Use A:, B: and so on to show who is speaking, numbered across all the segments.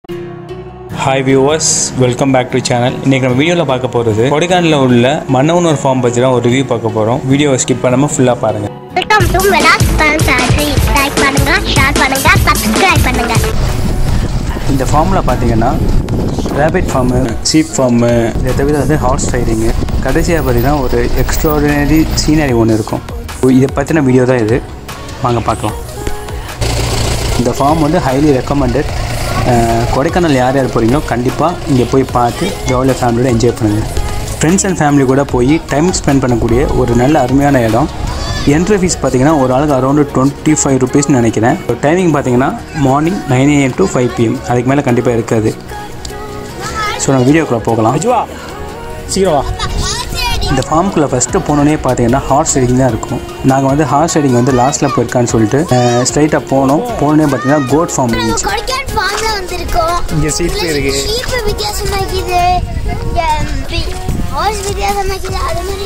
A: Hi viewers welcome back to channel இன்றைக்கி நம்ம வீடியோவில் பார்க்க போகிறது கொடைக்கானலில் உள்ள மன்னவனூர் ஃபார்ம் பற்றி தான் ஒரு ரிவ்யூ பார்க்க போகிறோம் வீடியோவை ஸ்கிப் பண்ணாமல் ஃபுல்லாக பாருங்கள்
B: welcome to Vilas fancy like பண்ணுங்க ஷேர் பண்ணுங்க சப்ஸ்கிரைப் பண்ணுங்க
A: இந்த ஃபார்மில் பார்த்தீங்கன்னா ரேபிட் ஃபார்மு சீப் ஃபார்மு இதை தவிர வந்து ஹார்ஸ் ரைடிங்கு கடைசியாக பார்த்தீங்கன்னா ஒரு எக்ஸ்ட்ராடினரி சீனரி ஒன்று இருக்கும் இதை பற்றின வீடியோ தான் இது வாங்க பார்க்கலாம் இந்த ஃபார்ம் வந்து ஹைலி ரெக்கமெண்டட் கொடைக்கானல் யார் யார் போகிறீங்களோ கண்டிப்பாக இங்கே போய் பார்த்து ஜாலியாக ஃபேமிலியோட என்ஜாய் பண்ணுங்கள் ஃப்ரெண்ட்ஸ் அண்ட் ஃபேமிலி கூட போய் டைம் ஸ்பெண்ட் பண்ணக்கூடிய ஒரு நல்ல அருமையான இடம் என்ட்ரி ஃபீஸ் பார்த்தீங்கன்னா ஒரு ஆளுக்கு அரௌண்டு டுவெண்ட்டி ஃபைவ் ருபீஸ்னு நினைக்கிறேன் டைமிங் பார்த்தீங்கன்னா morning nine AM to five PM அதுக்கு மேலே கண்டிப்பாக இருக்காது ஸோ நம்ம வீடியோக்குள்ளே போகலாம்
C: அஜுவா சீக்கிரம் வா
A: இந்த ஃபார்முக்குள்ளே ஃபஸ்ட்டு போனோடனே பார்த்தீங்கன்னா ஹார்ஸ் ரைடிங் தான் இருக்கும் நாங்கள் வந்து ஹார்ஸ் ரைடிங் வந்து லாஸ்ட்டில் போயிருக்கான்னு சொல்லிட்டு ஸ்ட்ரைட்டாக போனோம் போனோடனே பார்த்தீங்கன்னா கோட் ஃபார்ம் இருந்துச்சு
B: கொடைக்கானல் ஃபார்ம்ல வந்திருக்கோம்
C: இங்க sheep இருக்கு.
B: ஷீப் வித்தியாசமா இருக்குது இங்க ஹார்ஸ் வித்தியாசமா இருக்குது அது மாதிரி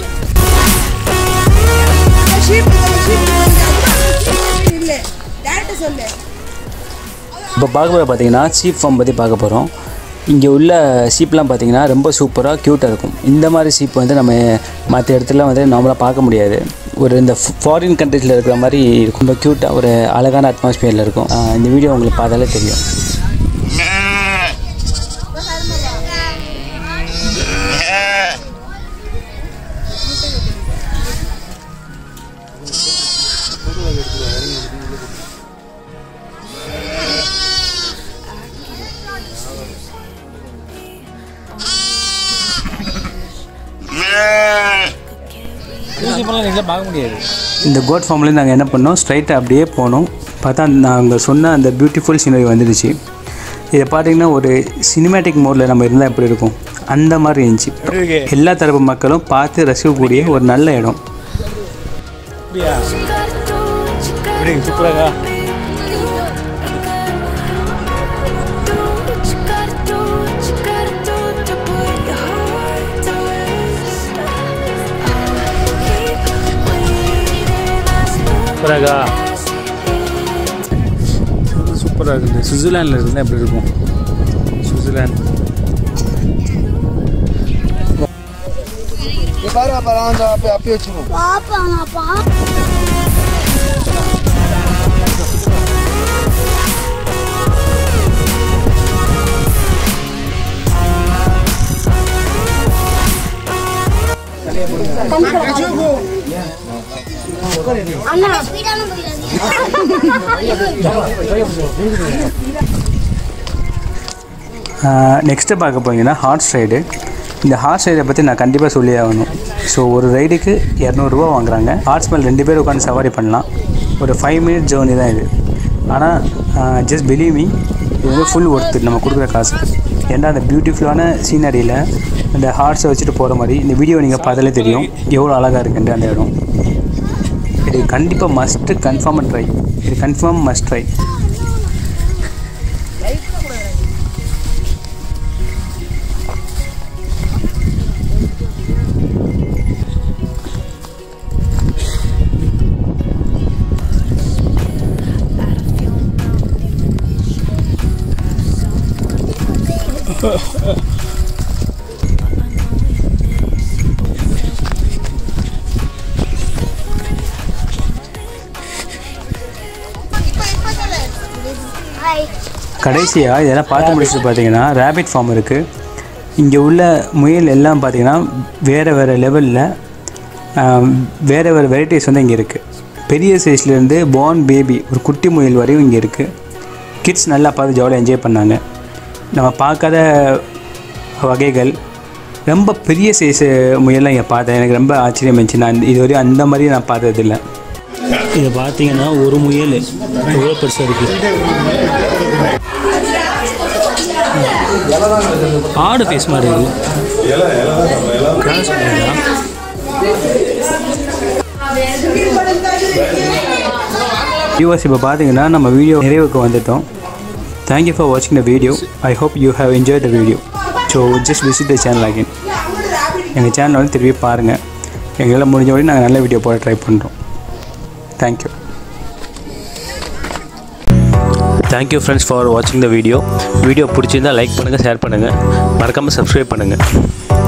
D: இல்ல டேரக்டா சொல்லு
A: இப்போ பார்க்க போகிற பார்த்தீங்கன்னா சீப் ஃபார்ம் பற்றி பார்க்க போகிறோம் இங்கே உள்ள சீப்லாம் பார்த்தீங்கன்னா ரொம்ப சூப்பராக க்யூட்டாக இருக்கும் இந்த மாதிரி சீப் வந்து நம்ம மற்ற இடத்துல வந்து நார்மலாக பார்க்க முடியாது ஒரு இந்த ஃபாரின் கண்ட்ரீஸில் இருக்கிற மாதிரி இருக்கும் ரொம்ப க்யூட்டாக ஒரு அழகான அட்மாஸ்பியரில் இருக்கும் ஆஹ் இந்த வீடியோ உங்களுக்கு பார்த்தாலே தெரியும்
C: ஊசி பண்ணலாம் நீங்களே பார்க்க முடியாது
A: இந்த கோட் ஃபார்ம்லேருந்து நாங்கள் என்ன பண்ணோம் ஸ்ட்ரைட்டாக அப்படியே போனோம் பார்த்தா நாங்கள் சொன்ன அந்த பியூட்டிஃபுல் சீனரி வந்துடுச்சு இதை பார்த்தீங்கன்னா ஒரு சினிமேட்டிக் மோடில் நம்ம இருந்தால் எப்படி இருக்கும் அந்த மாதிரி இருந்துச்சு
C: இருக்கு?
A: எல்லா தரப்பு மக்களும் பார்த்து ரசிக்கக்கூடிய ஒரு நல்ல இடம்
C: அப்படியா எப்படி சூப்பராக சூப்பராகா சூப்பராக இருக்குது சுவிட்சர்லாண்டில் இருந்தால் எப்படி இருக்கும் சுவிட்சர்லாந்து
D: ये बारह बारह आंदा पे आपे अच्छो
B: பாப்பாங்கப்பா அண்ணா ஸ்பீடான
A: நெக்ஸ்ட்டு பார்க்க போனீங்கன்னா ஹார்ஸ் ரைடு இந்த ஹார்ஸ் ரைடை பற்றி நான் கண்டிப்பாக சொல்லி ஆகணும் ஸோ ஒரு ரைடுக்கு இரநூறுபா வாங்குறாங்க ஹார்ஸ் மேல் ரெண்டு பேர் உட்காந்து சவாரி பண்ணலாம் ஒரு ஃபைவ் மினிட் ஜேர்னி தான் இது ஆனால் ஜஸ்ட் பிலீவ் மீ இது வந்து ஃபுல் ஒர்த்து நம்ம கொடுக்குற காசுக்கு ஏன்னா அந்த பியூட்டிஃபுல்லான சீனரியில் அந்த ஹார்ஸை வச்சுட்டு போகிற மாதிரி இந்த வீடியோ நீங்கள் பார்த்தாலே தெரியும் எவ்வளோ அழகாக இருக்குன்ட்டு அந்த இடம் இது கண்டிப்பாக மஸ்ட்டு கன்ஃபார்ம் ட்ரை இது கன்ஃபார்ம் மஸ்ட் ட்ரை
B: ஹாய்
A: கடைசியாக இதெல்லாம் பார்த்து முடிச்சுட்டு பார்த்தீங்கன்னா ரேபிட் ஃபார்ம் இருக்குது இங்கே உள்ள முயல் எல்லாம் பார்த்தீங்கன்னா வேறு வேறு லெவலில் வேறு வேறு வெரைட்டிஸ் வந்து இங்கே இருக்குது பெரிய சைஸ்லேருந்து பார்ன் பேபி ஒரு குட்டி முயல் வரையும் இங்கே இருக்குது கிட்ஸ் நல்லா பார்த்து ஜாலியாக என்ஜாய் பண்ணாங்க நம்ம பார்க்காத வகைகள் ரொம்ப பெரிய சைஸ் முயல்லாம் இங்கே பார்த்தேன் எனக்கு ரொம்ப ஆச்சரியம் இருந்துச்சு நான் இதுவரையும் அந்த மாதிரி நான் பார்த்ததில்லை இது பார்த்தீங்கன்னா ஒரு முயல் எவ்வளோ பெருசாக இருக்குது ஆடு ஃபேஸ் மாதிரி இருக்கு கிராஸ் பண்ணிடலாம் வியூவர்ஸ் இப்போ பார்த்தீங்கன்னா நம்ம வீடியோ நிறைவுக்கு வந்துட்டோம் தேங்க்யூ ஃபார் வாட்சிங் the video I hope you have enjoy the video so just visit the channel again எங்கள் சேனல் வந்து திருப்பி பாருங்கள் எங்களால் முடிஞ்ச வரையும் நாங்கள் நல்ல வீடியோ போட ட்ரை பண்ணுறோம் தேங்க்யூ தேங்க்யூ ஃப்ரெண்ட்ஸ் ஃபார் வாட்சிங் த வீடியோ வீடியோ பிடிச்சிருந்தா லைக் பண்ணுங்கள் ஷேர் பண்ணுங்கள் மறக்காமல் சப்ஸ்கிரைப் பண்ணுங்கள்